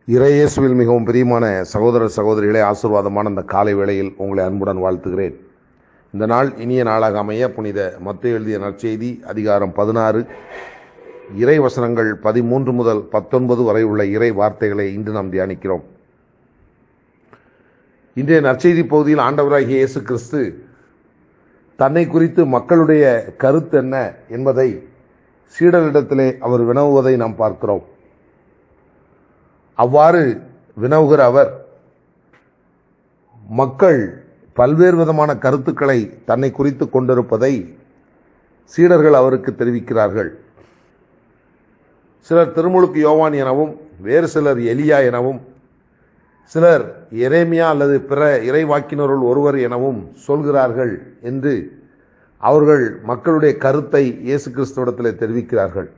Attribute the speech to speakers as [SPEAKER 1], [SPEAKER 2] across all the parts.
[SPEAKER 1] இறையேசுவில் மிகவும் பிரியமான சகோதர சகோதரிகளே ஆசீர்வாதமான இந்த காலை வேளையில் உங்களை அன்புடன் வாழ்த்துகிறேன் இந்த நாள் இனிய நாளாக அமைய புனித மத்திய எழுதிய நற்செய்தி அதிகாரம் பதினாறு இறை வசனங்கள் பதிமூன்று முதல் பத்தொன்பது வரை உள்ள இறை வார்த்தைகளை இன்று நாம் தியானிக்கிறோம் இன்றைய நற்செய்தி பகுதியில் ஆண்டவராகிய இயேசு கிறிஸ்து தன்னை குறித்து மக்களுடைய கருத்து என்ன என்பதை சீடரிடத்திலே அவர் வினவுவதை நாம் பார்க்கிறோம் அவ்வாறு வினவுகிற அவர் மக்கள் பல்வேறு விதமான கருத்துக்களை தன்னை குறித்து கொண்டிருப்பதை சீடர்கள் அவருக்கு தெரிவிக்கிறார்கள் சிலர் திருமுழுக்கு யோவான் எனவும் வேறு சிலர் எலியா எனவும் சிலர் எரேமியா அல்லது பிற இறைவாக்கினருள் ஒருவர் எனவும் சொல்கிறார்கள் என்று அவர்கள் மக்களுடைய கருத்தை இயேசு கிறிஸ்துவிடத்தில் தெரிவிக்கிறார்கள்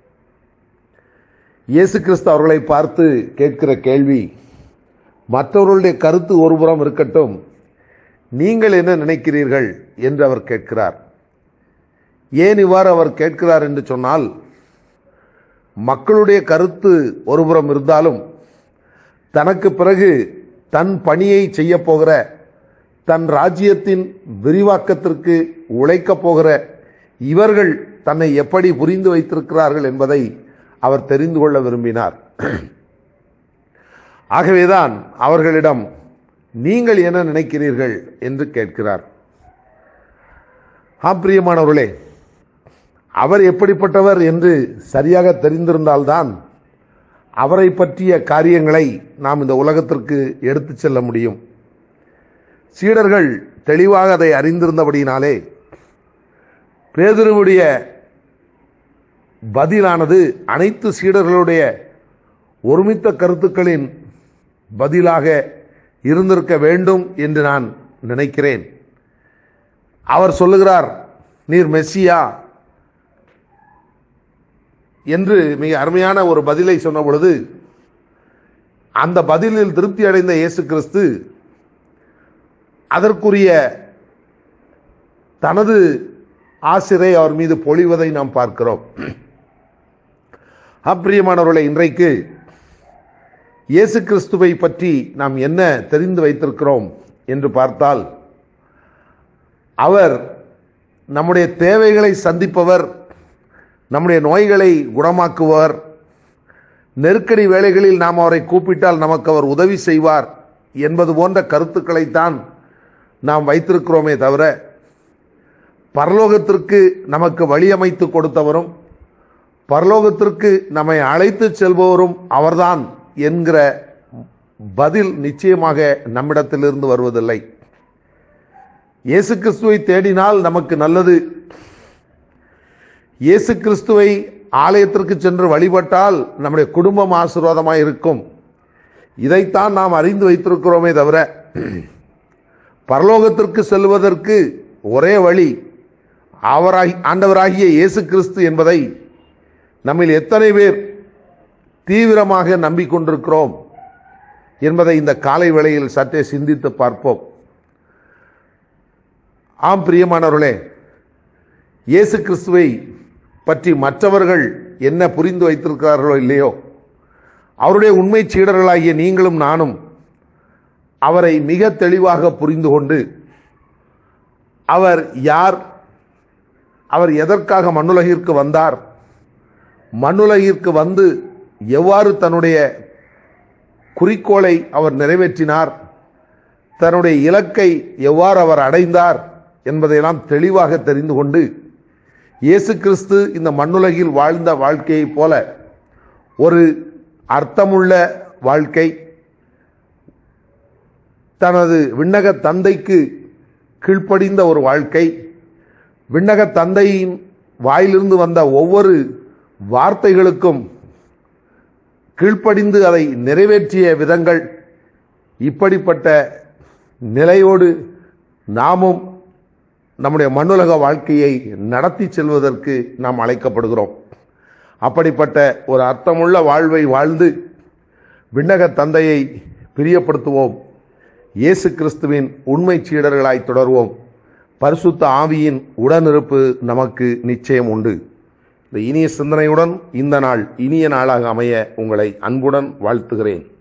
[SPEAKER 1] இயேசு கிறிஸ்து அவர்களை பார்த்து கேட்கிற கேள்வி மற்றவர்களுடைய கருத்து ஒருபுறம் இருக்கட்டும் நீங்கள் என்ன நினைக்கிறீர்கள் என்று அவர் கேட்கிறார் ஏன் இவ்வாறு அவர் கேட்கிறார் என்று சொன்னால் மக்களுடைய கருத்து ஒருபுறம் இருந்தாலும் தனக்கு பிறகு தன் பணியை செய்ய போகிற தன் ராஜ்யத்தின் விரிவாக்கத்திற்கு உழைக்கப் போகிற இவர்கள் தன்னை எப்படி புரிந்து வைத்திருக்கிறார்கள் என்பதை அவர் தெரிந்து கொள்ள விரும்பினார் ஆகவேதான் அவர்களிடம் நீங்கள் என்ன நினைக்கிறீர்கள் என்று கேட்கிறார் ஆம் பிரியமானவர்களே அவர் எப்படிப்பட்டவர் என்று சரியாக தெரிந்திருந்தால்தான் அவரை பற்றிய காரியங்களை நாம் இந்த உலகத்திற்கு எடுத்துச் செல்ல முடியும் சீடர்கள் தெளிவாக அதை அறிந்திருந்தபடியினாலே பேதுருவுடைய பதிலானது அனைத்து சீடர்களுடைய ஒருமித்த கருத்துக்களின் பதிலாக இருந்திருக்க வேண்டும் என்று நான் நினைக்கிறேன் அவர் சொல்லுகிறார் நீர் மெஸ்ஸியா என்று மிக அருமையான ஒரு பதிலை சொன்ன பொழுது அந்த பதிலில் திருப்தி அடைந்த இயேசு கிறிஸ்து அதற்குரிய தனது ஆசிரை அவர் மீது பொழிவதை நாம் பார்க்கிறோம் அப்பிரியமானவர்களை இன்றைக்கு இயேசு கிறிஸ்துவை பற்றி நாம் என்ன தெரிந்து வைத்திருக்கிறோம் என்று பார்த்தால் அவர் நம்முடைய தேவைகளை சந்திப்பவர் நம்முடைய நோய்களை குணமாக்குவார் நெருக்கடி வேளைகளில் நாம் அவரை கூப்பிட்டால் நமக்கு அவர் உதவி செய்வார் என்பது போன்ற கருத்துக்களைத்தான் நாம் வைத்திருக்கிறோமே தவிர பரலோகத்திற்கு நமக்கு வழியமைத்து கொடுத்தவரும் பரலோகத்திற்கு நம்மை அழைத்து செல்பவரும் அவர்தான் என்கிற பதில் நிச்சயமாக நம்மிடத்திலிருந்து வருவதில்லை இயேசு கிறிஸ்துவை தேடினால் நமக்கு நல்லது இயேசு கிறிஸ்துவை ஆலயத்திற்கு சென்று வழிபட்டால் நம்முடைய குடும்பம் ஆசீர்வாதமாக இருக்கும் இதைத்தான் நாம் அறிந்து வைத்திருக்கிறோமே தவிர பரலோகத்திற்கு செல்வதற்கு ஒரே வழி அவராகி ஆண்டவராகிய இயேசு கிறிஸ்து என்பதை நம்மில் எத்தனை பேர் தீவிரமாக நம்பிக்கொண்டிருக்கிறோம் என்பதை இந்த காலை வேளையில் சற்றே சிந்தித்து பார்ப்போம் ஆம் பிரியமானவர்களே இயேசு கிறிஸ்துவை பற்றி மற்றவர்கள் என்ன புரிந்து வைத்திருக்கிறார்களோ இல்லையோ அவருடைய உண்மை சீடர்களாகிய நீங்களும் நானும் அவரை மிக தெளிவாக புரிந்து கொண்டு அவர் யார் அவர் எதற்காக மண்ணுலகிற்கு வந்தார் மண்ணுலகிற்கு வந்து எவ்வாறு தன்னுடைய குறிக்கோளை அவர் நிறைவேற்றினார் தன்னுடைய இலக்கை எவ்வாறு அவர் அடைந்தார் என்பதையெல்லாம் தெளிவாக தெரிந்து கொண்டு இயேசு கிறிஸ்து இந்த மண்ணுலகில் வாழ்ந்த வாழ்க்கையைப் போல ஒரு அர்த்தமுள்ள வாழ்க்கை தனது விண்ணக தந்தைக்கு கீழ்ப்படிந்த ஒரு வாழ்க்கை விண்ணக தந்தையின் வாயிலிருந்து வந்த ஒவ்வொரு வார்த்தைகளுக்கும் கீழ்ப்படிந்து அதை நிறைவேற்றிய விதங்கள் இப்படிப்பட்ட நிலையோடு நாமும் நம்முடைய மண்ணுலக வாழ்க்கையை நடத்தி செல்வதற்கு நாம் அழைக்கப்படுகிறோம் அப்படிப்பட்ட ஒரு அர்த்தமுள்ள வாழ்வை வாழ்ந்து விண்ணக தந்தையை பிரியப்படுத்துவோம் இயேசு கிறிஸ்துவின் உண்மை சீடர்களாய் தொடர்வோம் பரிசுத்த ஆவியின் உடனிருப்பு நமக்கு நிச்சயம் உண்டு இந்த இனிய சிந்தனையுடன் இந்த நாள் இனிய நாளாக அமைய உங்களை அன்புடன் வாழ்த்துகிறேன்